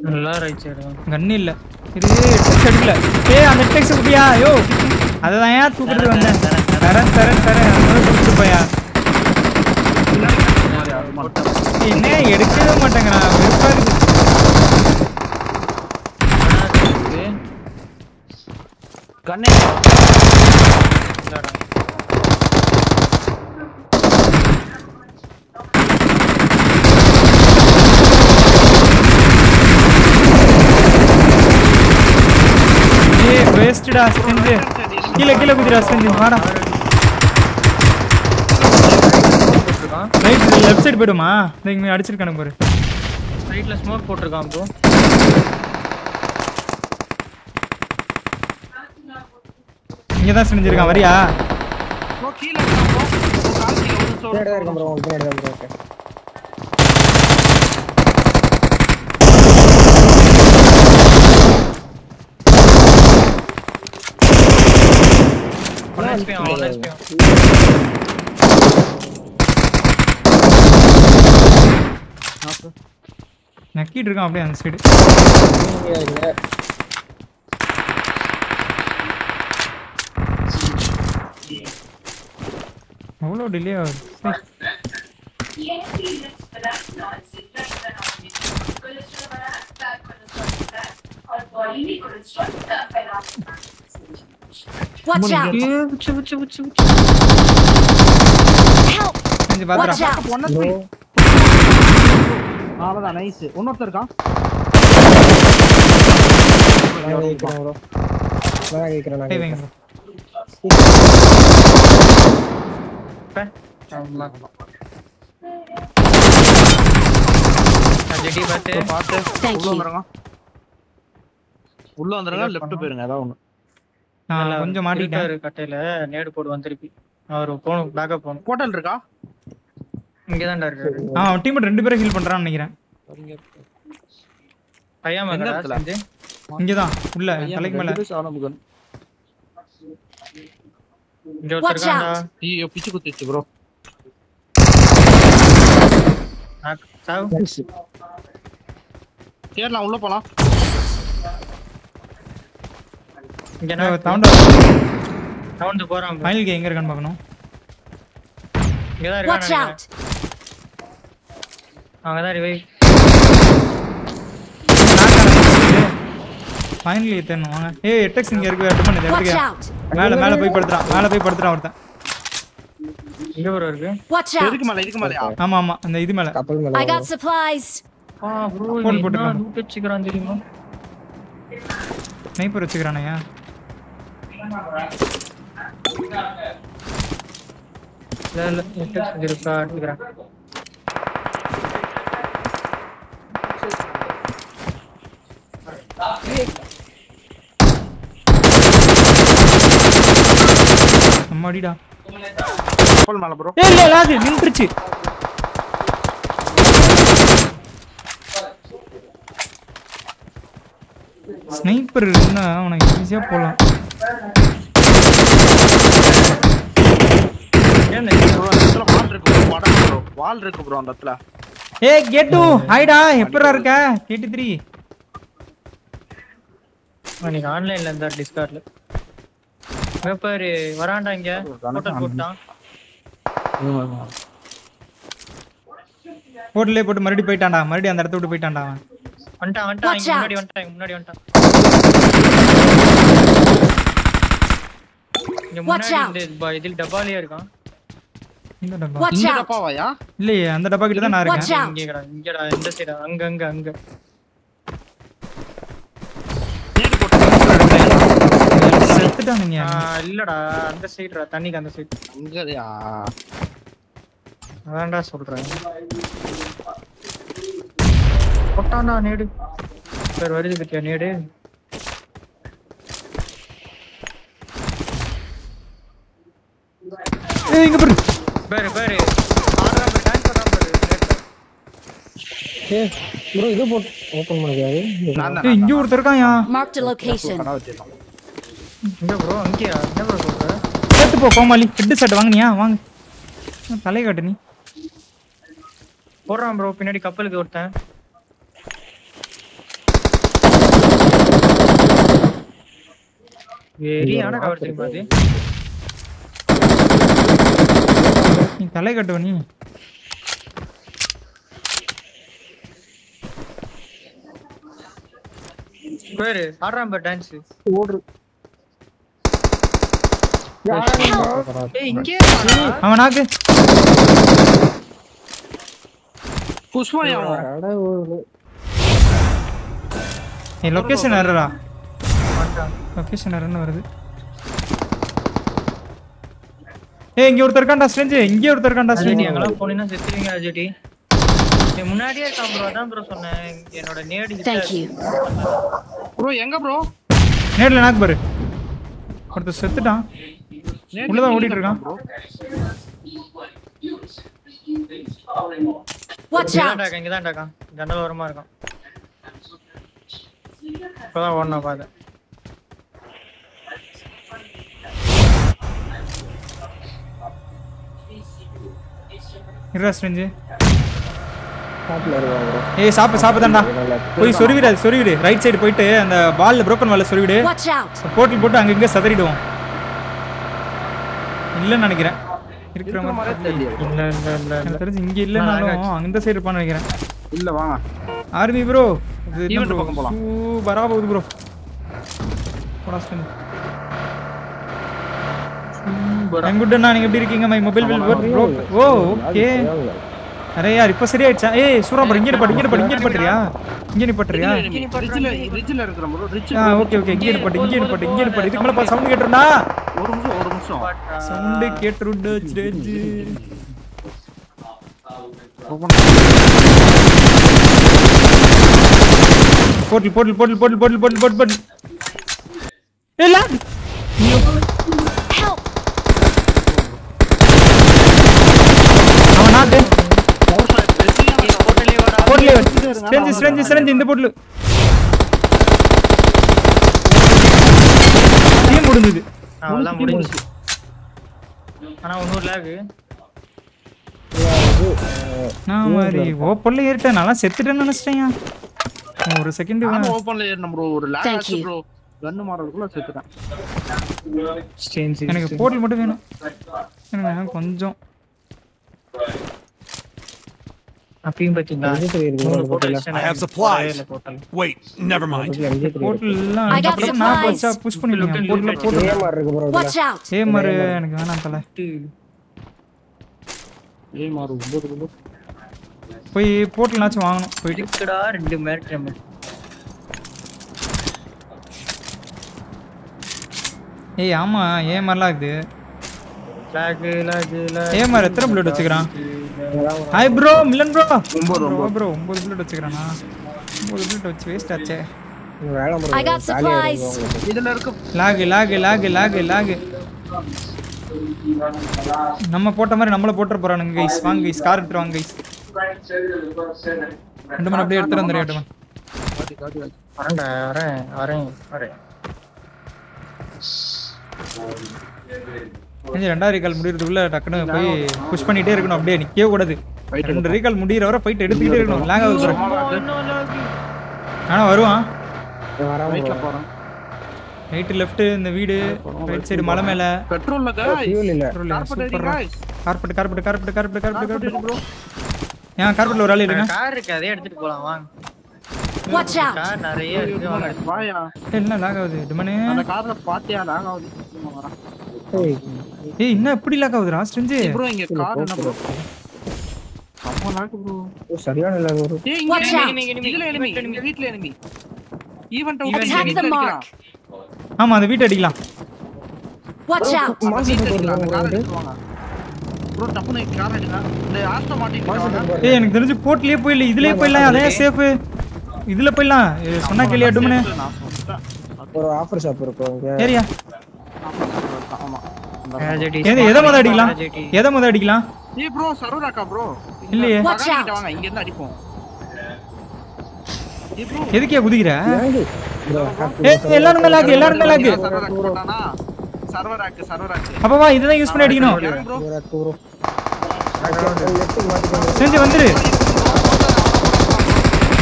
நல்லா right side கண்ணு இல்ல இது டெக்ஸ் எடுக்கல ஏய் அந்த டெக்ஸ் குட்டியா யோ அதை ஏன் தூக்கிட்டு வந்தேன் தரேன் தரேன் தரேன் அதனால கொடுத்துட்டு போயா என்ன எடுக்கவே மாட்டேங்கிறான் வெறுப்பா இருக்கு கண்ணே ஏய் வேஸ்டடா செஞ்சு கீழே கீழே குதிரா செஞ்சு வாடா போட்டிருக்கான் ரைட் லெஃப்ட் சைடு போயிடுமா இந்த இங்க அடிச்சிருக்கானு பாரு ரைட்ல ஸ்மோக் போட்டிருக்கான் ப்ரோ இங்க தான் செஞ்சிருக்கான் வரியா ப்ரோ கீழ இருக்கான் ப்ரோ கால் கீழ ஒரு நிமிஷம் பின்னாடி தான் இருக்கேன் ப்ரோ பின்னாடி தான் ப்ரோ இருக்கேன் ஒன் ஹெச்பி ஒன் ஹெச்பி நக்கிட்டு இருக்கான் அப்படியே அந்த சைடு நீங்க இருக்கீங்க. அவ்வளோ டிலே ஆகுது சை. Watch out! புச்சு புச்சு புச்சு புச்சு Help! செஞ்சு Watch பாத்துறா out! ஒன் எஸ் அவ்வளோதான் நைஸ் இன்னொருத்தர் இருக்கான் நான் கேட்கிறேன் ப்ரோ நான் கேட்கிறேன் நான் டேய் கேட்கிறேன் வைங்க ஆமா ஜெடி பார்த்து பார்த்து Thank உள்ள you. வந்துருங்க உள்ள வந்துருங்க லெஃப்ட் போயிருங்க ஏதாவது ஒண்ணு நான் நல்லா கொஞ்சம் மாட்டிட்டேன் இருக்காரு கட்டையில நேடு போடுவான் திருப்பி அவர் போகணும் பேக்கப் போகணும் ஹோட்டல் இருக்கா இங்கதான்டா இருக்காரு ஆ அவன் டீம் ரெண்டு பேரும் ஹீல் பண்றான்னு நினைக்கிறேன் பையாம எந்த இருக்கடா இடத்துல? செஞ்சு இங்கதான் உள்ள தலைக்கு மேல இங்க ஒருத்தர் Watch இருக்கான்டா ஐயோ பிச்சு குத்திச்சு ப்ரோ நாக்கு. சாவு Nice. ஏறலாம் உள்ள போலாம் இங்க நான் தவுண்டா ரவுண்டு போறான் bro. ஃபைனல் கே எங்க இருக்கான்னு பார்க்கணும் இங்கதான் Watch இருக்கான் out! அவங்க தான் ரிவை ஃபைனல் ஏத்தணும் வாங்க ஏய் எட்டெக்ஸ் இங்க இருக்கு அட் பண்ணு Watch எடுத்துக்க out! மேல மேல போய் படுத்துறான் மேல போய் படுத்துறான் ஒருத்தன் இங்க ப்ரோ இருக்கு Watch out! எதுக்கு மேல இதுக்கு மேலயா ஆமா ஆமா அந்த இது மேல கப்பல் மேல I got supplies! ஆ ப்ரோ Phone இவன் என்ன போட்டுக்கலாம். லூட் வச்சுக்கிறான் தெரியுமா ஸ்னைப்பர் வச்சுக்கிறானயா இல்ல இல்ல நெட் இருக்கா எடுத்துக்கிறேன் நம்ம அடிடா கப்பல் மேல ப்ரோ ஏய் இல்ல இல்ல அது நின்றுச்சு ஸ்னைப்பர் இருந்தா உனக்கு ஈஸியா போலாம் ஏன் ப்ரோ அந்த இடத்துல வால் இருக்கு ப்ரோ படம் ப்ரோ வால் இருக்கு ப்ரோ அந்த இடத்துல ஏய் கெட்டு ஹாய்டா எப்பரா இருக்க கேட்டு த்ரீ நீங்க ஆன்லைன்ல இருந்தா டிஸ்கார்ட்ல பாரு வரான்டா இங்க ஹோட்டல் போட்டான் ஹோட்டல்லே போட்டு மறுபடியும் போயிட்டான்டா மறுபடியும் அந்த இடத்த விட்டு போயிட்டான்டா அவன் வந்துட்டான் வந்துட்டான் Watch இங்க out. முன்னாடி வந்துட்டான் இங்க முன்னாடி வந்துட்டான் இங்க Watch முன்னாடி out. இந்த ப- இதில் டப்பாலயே இருக்கான் இந்த டப்பா Watch இந்த out! டப்பாவாயா இல்லையே அந்த டப்பா கிட்ட தான் நான் Watch இருக்கேன் out! இங்கடா இங்கடா இந்த சைடு அங்க அங்க அங்க நேடு போட்டு செத்துட்டானுங்க ஆ, இல்லடா அந்த சைடுடா தண்ணிக்கு அந்த சைடு அங்கயா அதான்டா சொல்றேன் போட்டான்டா நேடு பேர் வருது பத்தியா நேடு ஏய் இங்க பாரு பேரு பேரு ஆடுறான் பேரு டான்ஸ் ஆடுறான் பேரு நேட்ல. ஏய் ப்ரோ இது போட்டு ஓபன் பண்ணிக்காது நான் ஏய் இங்க ஒருத்தர் இருக்கான்யா Marked a location. கடை வச்சிருக்கோம் இங்க ப்ரோ அங்கேயா என்ன ப்ரோ சொல்ற செத்து போ கோமாளி ஹெட் செட் வாங்குனியா வாங்க தலை காட்டு நீ போடுறான் ப்ரோ பின்னாடி கப்பலுக்கு ஒருத்தன் வெறியான கவர் தெரியுமா அது நீ தலை கட்டுவ நீ பேரு ஆடுறான் பாரு டான்ஸ் ஓடுற ஏய் இங்கே அவன் நாக்கு புஷ்பம் அவன் அட ஓடுது என் லொக்கேஷன் எரரா லொக்கேஷன் எரர்னு வருது ஏய் இங்க ஒருத்தர் இருக்கான்டா ஸ்ட்ரெஞ்சு இங்கே ஒருத்தர் இருக்கான்டா அஜிடி ஸ்ட்ரெஞ்சு அங்கெல்லாம் போனீங்கன்னா செத்துருவீங்க அஜிடி நீ முன்னாடியே இருக்கான் ப்ரோ அதான் ப்ரோ சொன்னேன் என்னோட நேடு hit Thank ஆச்சு. you. ப்ரோ எங்க ப்ரோ நேர்ல நாக்கு பாரு ஒருத்தர் செத்துட்டான் உள்ளதான் ஓடிட்டு இருக்கான் Watch இங்கதான் out! டாக்கா, இங்கதான் டாக்கா. ஜன்னல் ஓரமா இருக்கான் இப்பதான் ஓடணும் பாத்து இருடா ஸ்ட்ரெஞ்சு டாப்ல இருக்காங்க bro. ஏய் சாப்பு சாப்பிதான்டா போய் சொருவிடு அது சொருவிடு ரைட் சைடு போயிட்டு அந்த பால்ல broken வால்ல சொருவிடு Watch out! போட்டில் போட்டு அங்க இங்க சதறிடுவோம் இல்லைன்னு நினைக்கிறேன் இருக்கிற மாதிரி தெரியல. இல்ல இல்ல இல்ல இல்ல எனக்கு தெரிஞ்சு இங்க இல்லைனாலும் அந்த சைடு இருப்பான்னு நினைக்கிறேன் இல்ல வாங்க ஆர்மி ப்ரோ Event பக்கம் போலாம். சூப்பரா போகுது ப்ரோ போடா ஸ்ட்ரெஞ்சு ஐம் குட் அண்ணா நீங்க எப்படி இருக்கீங்க my mobile bill bro oh okay அரே யார் இப்போ சரியாயிடுச்சா ஏய் சூரா பட் இங்கே நிப்பாட்டு இங்கே நிப்பாட்டு இங்கே நிப்பாட்டுறியா இங்கே நிப்பாட்டுறியா ரிட்ஜ்ல ரிட்ஜ்ல இருக்கிற ப்ரோ ரிட்ஜ் ஆ ஓகே ஓகே இங்கே நிப்பாட்டு இங்கே நிப்பாட்டு இங்கே நிப்பாட்டு இதுக்கு மேலே சவுண்ட் கேட்டுருண்டா ஒரு நிமிஷம் ஒரு நிமிஷம் சவுண்டு கேட்டுருண்டு ஸ்டேஜ் போட்டல் போட்டல் போட்டல் போட்டல் போட்டல் போட்டல் போட்டல் போட்டல் இல்ல Help! அவன் நாட்டு ஹோட்டலே வாடா போட்டலே ஸ்ட்ரெஞ்சு ஸ்ட்ரெஞ்சு ஸ்ட்ரெஞ்சு இந்த போட்டல் டீம் முடிஞ்சது அவ்வளவுதான் முடிஞ்சுச்சு ஆனா ஒன்னூர் லேக் நான் மாதிரி ஓப்பன்ல ஏறிட்டேன் நல்லா செத்துட்டேன்னு நினைச்சிட்டேன் ஒரு செகண்ட் நானும் ஓபன்ல ஏறின ப்ரோ ஒரு லேக் Thank ஆச்சு you. ப்ரோ கன்னு மாறதுக்குள்ள செத்துட்டேன் எனக்கு போர்ட்டல் மட்டும் வேணும் எனக்கு கொஞ்சம் அப்பயும் பாத்தீங்களா எங்க தெரியுது மூணு bro, போட்டல் போட்டல்ல? I have supplies. போட்டல் Wait, never mind. எங்க தெரியுது போர்ட்டல் எல்லாம் I got அப்புறம் நான் supplies. வச்சா புஷ் பண்ணிடுங்க போர்ட்டல போட்டு இதே மாதிரி இருக்கு ப்ரோ Watch out! ஏ மறு எனக்கு வேணாம் தலை ஏய் மாறு ஒன்பது கிலோ போய் போர்ட்டல்னாச்சும் வாங்கணும் போயிட்டு இருக்குடா ரெண்டு மேட்ச் நம்ம ஏய் ஆமா ஏ மாதிரிலாம் இருக்குது லேக் லேக் லேக் ஏ மாதிரி எத்தனை புல்லட் வச்சுக்கிறான் ஹாய் ப்ரோ மில்லன் ப்ரோ ப்ரோ ப்ரோ ஒன்பது புல்லட் வச்சுக்கிறானா ஒன்பது புல்லட் வச்சு வேஸ்ட் ஆச்சே வேலை ப்ரோ I got supplies. இதுல இருக்க lag lag lag lag lag நம்ம போட்ட மாதிரி நம்மள போட்டுற போறானுங்க கைஸ் வாங்க கைஸ் கார் எடுத்துட்டு வாங்க கைஸ் ரெண்டு மணி அப்படியே எடுத்துட்டு வந்துடுறேன் ரெண்டு மணி வரேன்டா வரேன் வரேன் வரேன் கொஞ்சம் ரெண்டாவது ரீகால் முடியறதுக்குள்ள டக்குன்னு போய் புஷ் பண்ணிட்டே இருக்கணும் அப்படியே நிக்கவே கூடாது ரெண்டு ரீகால் முடியிற வரை ஃபைட் எடுத்துக்கிட்டே இருக்கணும் லேக் ஆகுது பாரு. ஆனா வருவான் வராம ரைட்ல போறேன் ரைட் லெஃப்ட் இந்த வீடு ரைட் சைடு மலை மேல பெட்ரோல்ல காய்ஸ் ஃபியூல் இல்ல super guys carpet carpet carpet carpet carpet carpet bro ஏன் கார்பெட்ல ஒரு ஆள் இருங்க கார் இருக்கு அதே எடுத்துட்டு போலாம் வாங்க Watch out! கார் நிறைய இருக்கு வாங்க வாயா என்ன லாக் ஆகுது டிமனு அந்த கார்ல பாத்தியா லாக் ஆகுது சும்மா வரேன் ஏய், ஏய் என்ன இப்படி லாக் ஆகுதுடா ஸ்ட்ரெஞ்சு ப்ரோ இங்க கார் என்ன ப்ரோ அம்மா லாக் ப்ரோ ஓ, சரியான இல்லை ப்ரோ ஏய் இங்க Watch out. enemy, இதுல enemy இங்க வீட்ல enemy event Attack the mark! ஆமா அந்த வீட்டை அடிக்கலாம் Watch out! மாசம் போட்டு கார் எடுத்துவாங்க ப்ரோ டப்புனு கார் எடுங்க இந்த ஆஸ்டோ மாட்டிட்டு ஏய் எனக்கு தெரிஞ்சு போர்ட்லயே போயிடல இதுலயே போயிடலாம் அதே சேஃப் இதுல போயிடலாம் ஏய், சொன்னா கேளியா டுமனு நான் சொல்லிட்டேன் ஒரு ஆஃபர் ஷாப் இருக்கும் இங்க ஏரியா ஆமா Tragedy. எதை எதை முத அடிக்கலாம் Tragedy. எதை முத அடிக்கலாம் ஏய் ப்ரோ சர்வராக்கா ப்ரோ இல்லையே Watch out. வாங்க இங்க இருந்து அடிப்போம் ஏய் ப்ரோ எதுக்கே குதிக்கிற ஏங்க ப்ரோ ஏய் எல்லாருமே லாக் எல்லாருமே லாக் சர்வராக் போட்டானா சர்வராக் சர்வராக் அப்ப வா இதுதான் யூஸ் பண்ணி அடிக்கணும் ப்ரோ ப்ரோ லெஃப்ட் மாட்டிக்கோங்க செஞ்சு வந்துரு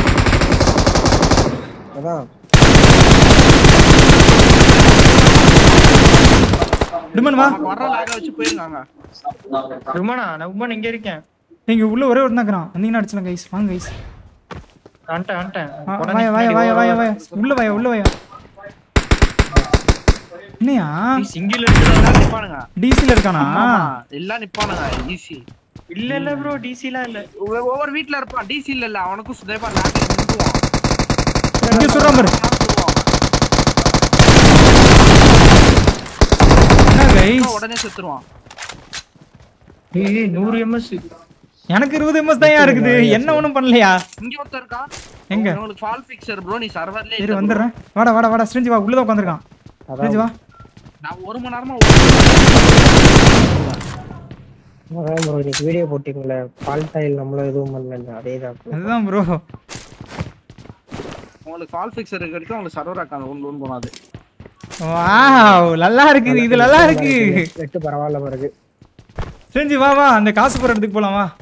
அதான் டிமன் வா நமக்கு வர்ற லேக வச்சு போயிருக்காங்க ருமனா நான் உமன் இங்க இருக்கேன் நீங்க உள்ள ஒரே ஒரு நகரம் வந்தீங்கன்னா அடிச்சலாம் கைஸ் வாங்க கைஸ் வந்துட்டேன் வந்துட்டேன் வாய வாய வாய வாய வாய உள்ள வாய உள்ள வாய என்னையா சிங்கிள் இருக்குடா எல்லாம் நிப்பானுங்க டிசில இருக்கானா ஆமா, எல்லாம் நிப்பானுங்க ஈஸி இல்ல இல்ல ப்ரோ டிசிலாம் இல்ல ஒவ்வொரு வீட்ல இருப்பான் டிசி இல்ல இல்ல அவனுக்கும் சுதேபா லேக்ல நின்றுவான் இங்க சொல்றான் பாரு என்ன கைஸ் உடனே செத்துருவான் ஏய் நூறு எம்எஸ் எனக்கு இருபது எம்எஸ் தான் இருக்குது என்ன ஒண்ணும் பண்ணலையா இங்க ஒருத்தர் இருக்கான் எங்க? உங்களுக்கு ஃபால் ஃபிக்சர் ப்ரோ நீ சர்வர்லயே சரி வந்துடுறேன் வாடா வாடா வாடா ஸ்ரீஞ்சி வா உள்ளதான் உட்காந்துருக்கான் ஸ்ரீஞ்சி வா நான் ஒரு மணி நேரமா அதான் ப்ரோ இன்னைக்கு வீடியோ போட்டீங்களே ஃபால்ட் ஆயில் நம்மளும் எதுவும் பண்ணல அதே தான் அதுதான் ப்ரோ உங்களுக்கு ஃபால் ஃபிக்சர் இருக்க வரைக்கும் உங்களுக்கு சர்வர் அக்காங்க ஒன்று ஒன்று போனாது வாவ் நல்லா இருக்கு இது நல்லா இருக்கு எட்டு பரவாயில்ல பிறகு ஸ்ரீஞ்சி வா வா அந்த காசு போற இடத்துக்கு போலாம் வா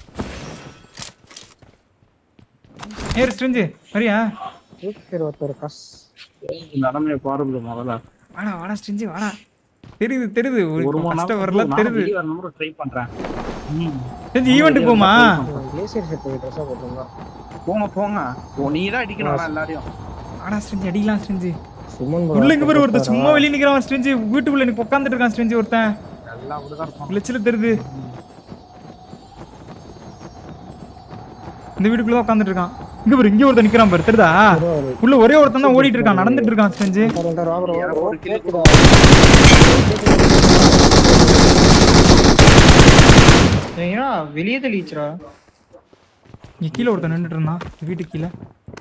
ஏறு ஸ்ரீஞ்சி வரியா சரி ஒருத்தர் கஸ் நடமையை பாருங்க முதல்ல வாடா வாடா ஸ்ரீஞ்சி வாடா தெரியுது தெரியுது ஒரு ஒரு மணி கஷ்டம் நேரம் வரல நான் தெரியுது வெளிய வரணும்னு ட்ரை பண்றேன் ம். ஸ்ரீஞ்சி ஈவெண்ட்டுக்கு போமா கிளேசியர் செட் ட்ரெஸ்ஸாக போட்டிருந்தோம் போங்க போங்க ஓ நீ தான் அடிக்கணும் ஆனா எல்லாரையும் வாடா ஸ்ரீஞ்சி அடிக்கலாம் ஸ்ரீஞ்சி சுமன் உள்ள இங்க பாரு ஒருத்தன் சும்மா வெளிய நிக்கிறான் ஸ்ரீஞ்சி வீட்டுக்குள்ள எனக்கு உட்காந்துட்டு இருக்கான் ஸ்ரீஞ்சி ஒருத்தன் எல்லாம் அப்படிதான் இருப்பான் கிளச்சில தெரியுது இந்த வீட்டுக்குள்ள தான் உட்காந்துட்டு இருக்கான் இங்க பாரு இங்க ஒருத்தன் நிக்கிறான் பாரு தெரியுதா உள்ள ஒரே ஒருத்தன் தான் ஓடிட்டு இருக்கான் நடந்துட்டு இருக்கான் ஸ்ரீஞ்சி ஒரு கிலோ ஏன்னா வெளியே தெளிச்சுரா இங்க கீழே ஒருத்தன் நின்னுட்டு இருந்தான் இந்த வீட்டுக்கு கீழே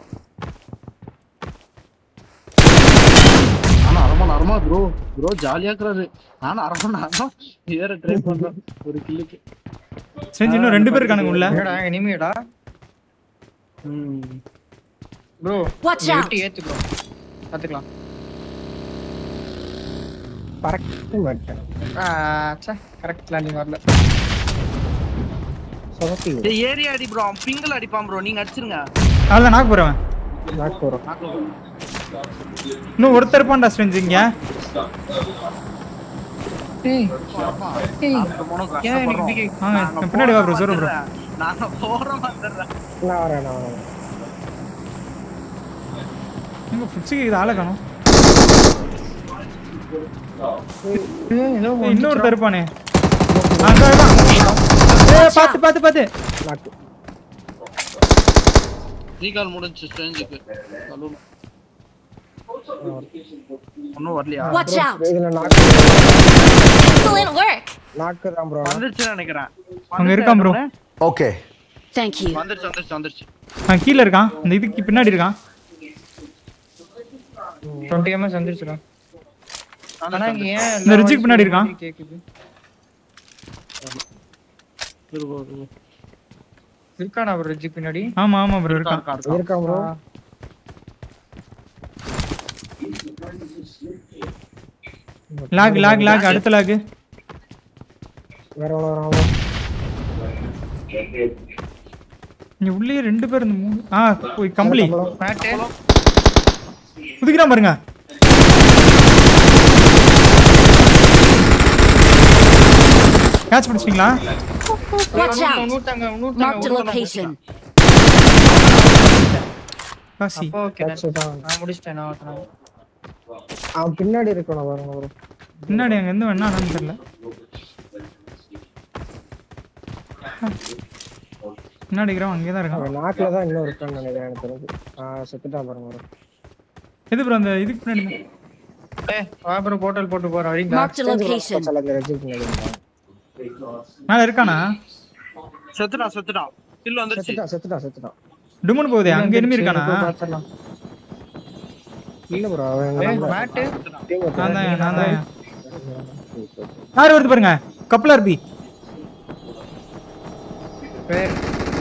ஆனா அரை மணி நேரமா ப்ரோ ப்ரோ ஜாலியா இருக்கிறாரு நானும் அரை மணி நேரம் வேற ட்ரை பண்றேன் ஒரு கில்லுக்கு ஸ்ரீஞ்சி இன்னும் ரெண்டு பேர் இருக்கானுங்க உள்ள என்னடா இனிமேடா ம் ப்ரோ Watch out. விட்டு ஏத்து ப்ரோ பாத்துக்கலாம் பறக்க மாட்டேன் ஆச்சா கரெக்ட் லேண்டிங் வரல சொதப்பி டேய் ஏரியா அடி ப்ரோ அவன் பிங்கிள் அடிப்பான் ப்ரோ நீங்க அடிச்சிருங்க அதில் நாக்கு போறவன் நாக் போகிறோம் இன்னும் ஒருத்தர் இருப்பான்டா ஸ்ரீஞ்சி இங்க ஏய் ஏய் அந்த பொண்ணும் ஏன் எனக்கு கஷ்டப்படுறோம். இப்படி கே- வாங்க நாங்க நான் பின்னாடி வா ப்ரோ போறோம் சொல்றேன் ப்ரோ வந்துடுறேன். நாங்க போறோம் வந்துடுறேன் நான் வரேன் நான் வரேன் எங்க ஃபுட்ஸுக்கு இது ஆளை காணும் ஏய், ஏதோ ஏய், இன்னொருத்தர் இருப்பானே அங்க இருக்கான். ஏய், பாத்து பாத்து பாத்து நாக்கு ரீகால் முடிஞ்சு ஸ்ட்ரேஞ்சுக்கு ஒன்னும் வரலையா Watch out! இதுல நாக்கு Excellent work! நாக்கு தான் ப்ரோ வந்துருச்சுன்னு நினைக்கிறேன் அங்க இருக்கான் ப்ரோ Okay. Thank you. வந்துருச்சு வந்துருச்சு வந்துருச்சு அவன் கீழே இருக்கான் அந்த இதுக்கு பின்னாடி இருக்கான் டுவெண்ட்டி எம்எஸ் வந்துருச்சுடா ஆனா இங்க ஏன் இந்த ரிட்ஜுக்கு பின்னாடி இருக்கான். கேக்குது இருபது, இருபது. இருக்கானா ஒரு ரிட்ஜுக்கு பின்னாடி ஆமா ஆமா ப்ரோ இருக்கான் இருக்கா, இருக்கா. இருக்கா ப்ரோ லாக் லாக் லாக் அடுத்த லாக் வேற எவ்வளோ வரும் இங்க உள்ளே ரெண்டு பேர் இந்த மூணு ஆ போய் கம்பளி மேட்டு குதிக்கிறான் பாருங்க கேட்ச் பிடிச்சிட்டீங்களா Watch out! நூத்தாங்க Marked a நூத்தாங்க location. காசி அப்போ ஓகே Catch தான். நான் முடிச்சிட்டேன் நான் ஒருத்தனை. அவன் பின்னாடி இருக்கணும் பாருங்க ப்ரோ பின்னாடி அங்க இருந்து வேணா என்னன்னு தெரியல பின்னாடி இருக்கிறவன் அங்கே தான் இருக்கான் அவன் நாக்கில் தான் இன்னும் இருக்கான்னு நினைக்கிறேன் எனக்கு தெரிஞ்சு ஆ செத்துட்டான் பாருங்க ப்ரோ எது ப்ரோ அந்த இதுக்கு பின்னாடி தான். ஏய் வா ப்ரோ போர்ட்டல் போட்டு போறோம் வரீங்களா Marked a location. சில இந்த ரெஜிக்கு பின்னாடி இருந்தான் மேல இருக்கானா செத்துட்டான் செத்துட்டான் கில் வந்துருச்சு செத்துட்டான் செத்துட்டான் செத்துட்டான் டுமுன்னு போகுதே அங்க enemy இருக்கானா போய் பார்த்துடலாம். இல்ல ப்ரோ அவன் எங்க ஏய் நம்ம மேட்டு team ஒருத்தன். நான் தான் நான் தான் யார் வருது பாருங்க கப்பலா இருப்பி பேர்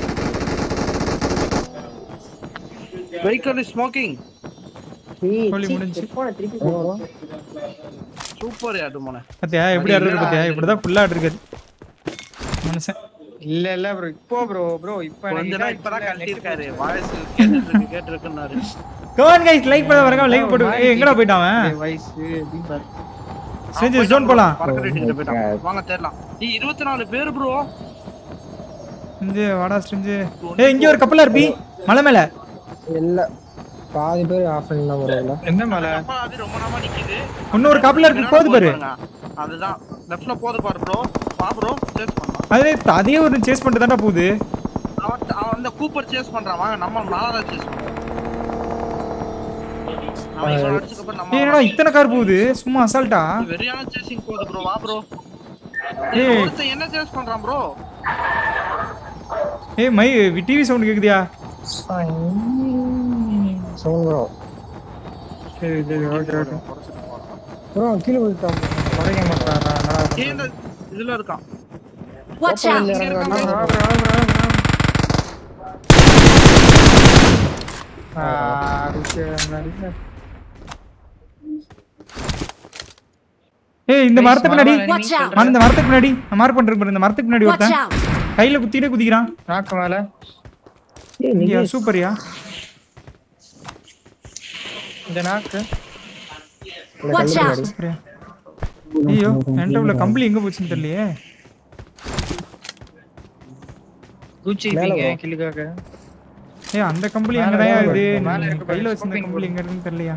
வெஹிக்கல் ஸ்மோக்கிங் கோழி முடிஞ்சு எங்க ப்ரோ சூப்பர் யாரு மோனே பாத்தியா எப்படி ஆடுறது பாத்தியா இப்படிதான் ஃபுல்லா ஆடுறது மனுஷன் இல்ல இல்ல ப்ரோ இப்போ ப்ரோ ப்ரோ இப்போ கொஞ்ச நாள் இப்பதான் கழட்டி இருக்காரு வாய்ஸ் கேட்டு கேட்டு இருக்குன்னாரு கவன் கைஸ் லைக் பண்ண வரங்க லைக் போட்டு ஏய் எங்கடா போயிட்டான் அவன் வயசு அப்படின்னு பாரு செஞ்சு ஜோன் போலாம் பறக்க ரெடிக்கிட்ட போயிட்டான் வாங்க தேடலாம் ஏய் இருபத்தி நாலு பேர் ப்ரோ செஞ்சு வாடா செஞ்சு ஏய் இங்க ஒரு கப்பலா இருப்பி மலை மேல இல்ல பாதி பேர் ஆஃப் பண்ணி தான் வரல எந்த மலை அது ரொம்ப நேரமா நிக்குது இன்னொரு கப்பலா இருக்கு போகுது பாரு பாருங்க. அதுதான் லெஃப்ட்ல போகுது பாரு ப்ரோ வா ப்ரோ சேஸ் பண்ணலாம் அதே அதே ஒரு சேஸ் பண்ணிட்டு தான்டா போகுது அவன் அவன் அந்த கூப்பர் சேஸ் பண்றான் வாங்க நம்ம நாலாவது சேஸ் பண்ணுவோம் அவன் இவன் அடிச்சதுக்கு அப்புறம் ஏய் என்னடா நம்ம இத்தனை கார் போகுது சும்மா அசால்ட்டா வெறியான சேசிங் போகுது ப்ரோ வா ப்ரோ ஏய். ஒருத்தன் என்ன சேஸ் பண்றான் ப்ரோ ஏய் மை டிவி சவுண்ட் கேக்குதியா சவுண்ட் ப்ரோ சரி சரி ஓகே ஓகே ப்ரோ கீழே விழுத்தான் குறைக்க மாட்டாரா ஏய், இந்த இதுல இருக்கான் Watch out! இங்க இருக்கான் ஏய் இந்த மரத்துக்கு பின்னாடி Watch out! மர- இந்த மரத்துக்கு பின்னாடி மார்க் பண்றேன் பாரு இந்த மரத்துக்கு பின்னாடி Watch ஒருத்தன் out! கையில குத்திட்டே குதிக்கிறான் நாக்கு மேல ஏய் நீ இங்கயா சூப்பர்யா இந்த நாக்கு Watch out! சூப்பர்யா ஐயோ என்கிட்ட உள்ள கம்பளி எங்க போச்சுன்னு தெரியலையே குச்சி மேல பீங்க வா. கிளிக்காக ஏய் அந்த கம்பளி மேல எங்கதான் மேல இது இருக்கு, மேல நீ இருக்கு கையில பாரு, வச்சிருந்த scoping கம்பளி எங்க இருக்குன்னு தெரியலையா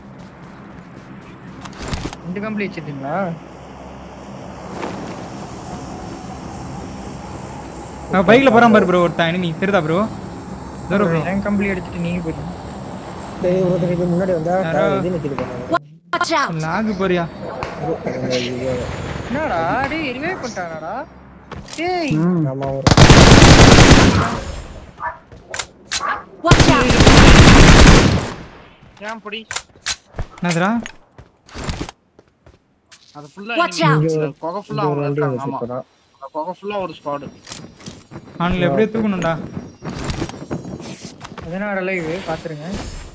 இந்த கம்பளி வச்சிருந்தீங்களா நான் பைக்ல போறான் பாரு ப்ரோ ஒருத்தன் enemy தெரியுதா ப்ரோ தூரம் ப்ரோ என் கம்பளி எடுத்துட்டு நீங்க போயிட்டீங்க டேய் ஒருத்தர் இப்ப முன்னாடி வந்தா யாரோ? இது நிக்கிது பாருங்க Watch out! லாகு போறியா என்னடா டேய் ரிவைவ் பண்ணிட்டானடா டேய் ஆமா ஒரு Watch out! ஏன் பொடி என்னதுடா அது ஃபுல்லா Watch out! கொகை ஃபுல்லா அவங்க இருக்காங்க ஆமா அந்த கொகை ஃபுல்லா ஒரு ஸ்குவாட் அவனுங்களை எப்படியே தூக்கணும்டா பதினாறு லைவ் பாத்துருங்க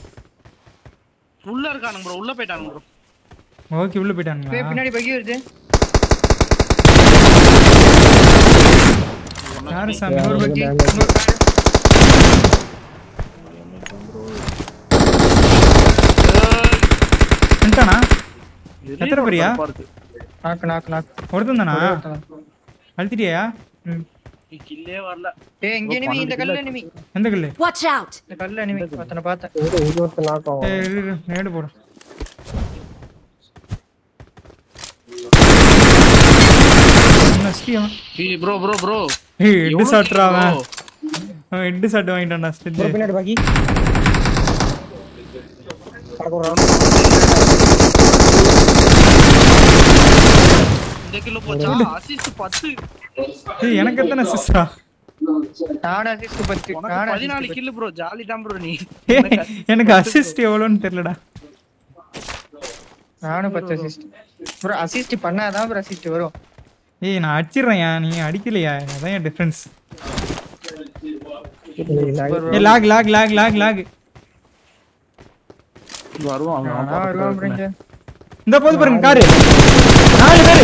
உள்ள இருக்கானுங்க ப்ரோ உள்ள போயிட்டானுங்க ப்ரோ ஓகே உள்ள டேய் போயிட்டானுங்களா பின்னாடி பகி வருது யாரு சாமி இன்னொரு பகி இன்னொரு car. வந்துட்டானா எத்தனை பேரியா நாக்கு நாக்கு நாக்கு ஒருத்தன் தானா ஒரே ஒருத்தன் தான். அழுத்திட்டியா ம். கில்லே வரல டேய் இங்க enemy இந்த கல்ல enemy எந்த கல்லு Watch out! இந்த கல்ல enemy ஒருத்தனை பார்த்தேன் இங்க இங்க ஒருத்தர் நாக் ஆகும் ஏய், இரு, இரு, நேடு போடு நஸ்டியா ப்ரோ ப்ரோ ப்ரோ ஏய் எட்டு சாட்றா அவன் அவன் எட்டு சாட்டு வாங்கிட்டான்டா ஸ்டெட் ஒரு பின்னாடி பாக்கி பாக்குறோம் இந்த கிலோ போச்சா அசிஸ்ட் 10 ஏய் எனக்கு எத்தனை சிஸ்டா நானும் அசிஸ்ட் பத்து உனக்கு நானும் 14 கில் ப்ரோ ஜாலி தான் ப்ரோ நீ எனக்கு அசிஸ்ட் எவ்வளோன்னு தெரியலடா நானும் பத்து அசிஸ்ட் ப்ரோ அசிஸ்ட் பண்ணாதான் ப்ரோ அசிஸ்ட் வரும் ஏய் நான் அடிச்சிடுறேன் நீ அடிக்கலையா அதான் என் டிஃபரன்ஸ் ஏய் lock lock lock lock lock வருவான் நானா வருவான் ப்ரோ இங்க இந்த போது பாருங்க காரு நாலு பேரு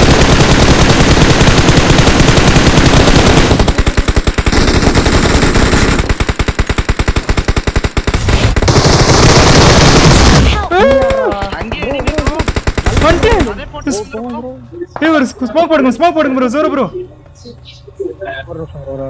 அங்கே enemy bro. வந்துட்டு அதே போட்டு bro. ஏய் ஒரு ஸ்மோக் போடுங்க ஸ்மோக் போடுங்க ப்ரோ சோறு ப்ரோ ஒரு நிமிஷம் ஒரு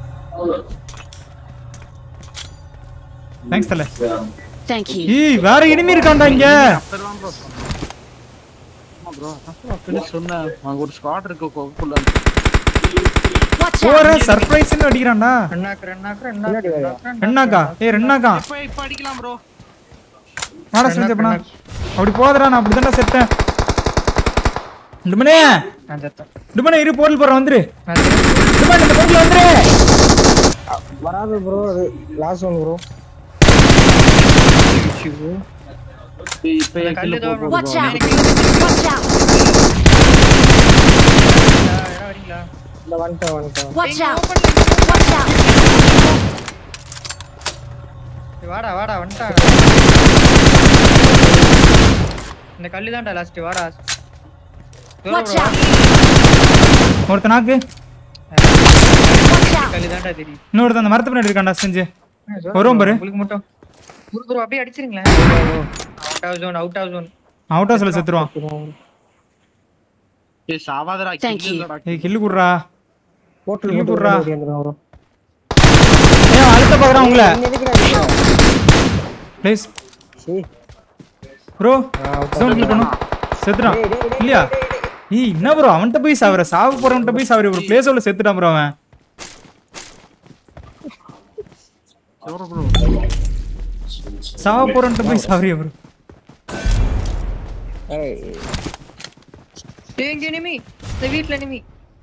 தேங்க்ஸ் தல Thank you. ஏய் வேற இனிமே இருக்கான்டா இங்க அப்பதான் bro சொன்னேன். ஆமா bro அதான் அப்பவே சொன்னேன் அங்க ஒரு ஸ்குவாட் இருக்கு கொக்குள்ள Watch போற out! சர்ப்ரைஸ்னு அடிக்கிறான்டா ரெண்டாக்கு ரெண்டாக்கு பின்னாடி ரெண்டாக்கு வாயா. ரெண்டாக்கு ரெண்டாக்கா ஏய் ரெண்டாக்கா இப்ப இப்ப அடிக்கலாம் ப்ரோ வாடா செஞ்சப்பனா அப்படி போதடா நான் அப்படிதான்டா செத்தேன் டுமனே நான் செத்தேன் டுமனே இரு போர்ட்டல் போற வந்துரு நான் செத்தேன். டுமன் இந்த போர்ட்டல் வந்துரு வராது ப்ரோ அது லாஸ்ட் ஒன் ப்ரோ இப்ப என் கல்லு kill தான் போ- Watch out! Watch out! யாரா வரீங்களா இந்த வந்துட்டேன் வந்துட்டேன் Watch out! Watch out! ஏய், வாடா வாடா வந்துட்டான் இந்த கல்லு தான்டா லாஸ்ட் வாடா Watch out! ஒருத்த நாக்கு Watch out! கல்லு தான்டா தெரியும் இன்னொருத்த அந்த மரத்து பின்னாடி இருக்கான்டா செஞ்சு வருவோம் பாரு. உங்களுக்கு மட்டும் ப்ரோ ப்ரோ அப்படியே அடிச்சிருங்களேன் out of zone out of zone out ஹவுஸ்ல செத்துருவான் ஏய் சாவாதடா Thank you. இல்லடா ஏய் கில்லு குடுறா ஹோட்டல் கிள்ளி மட்டும் போடுறா. ஓடியாந்துடும் அவரும் ஏன் அழுத்த பாக்குறான் உங்களை என்ன எதுக்குடா அடிக்கிற? Please see. ப்ரோ ஆ, out சவுண்ட் கில் பண்ணும் செத்துட்டான் இல்லையா ஏய் என்ன ப்ரோ அவன்கிட்ட போய் சாவற சாவு போறவன்கிட்ட போய் சாவற ப்ரோ பிளேஸ் உள்ள செத்துட்டான் ப்ரோ அவன் எவரோ ப்ரோ சாவ போறவன்கிட்ட போய் சாவறியா ப்ரோ ஏய், டேய், இங்க enemy. இந்த வீட்ல enemy.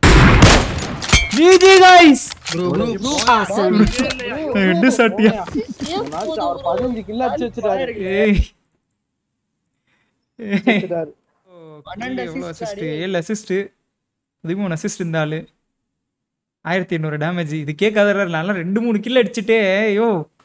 GG guys Awesome. Head சாட்டியா அவர் பதினஞ்சு கிலோ அடிச்சு வச்சிருக்காரு ஏய் வச்சிருக்காரு. பன்னெண்டு எவ்வளோ assist அசிஸ்ட் ஏழு அசிஸ்ட் பதிமூணு அசிஸ்ட் இருந்தாலு ஆயிரத்தி எண்ணூறு டேமேஜ் இது கேட்காத நல்லா ரெண்டு மூணு கில் அடிச்சுட்டே ஐயோ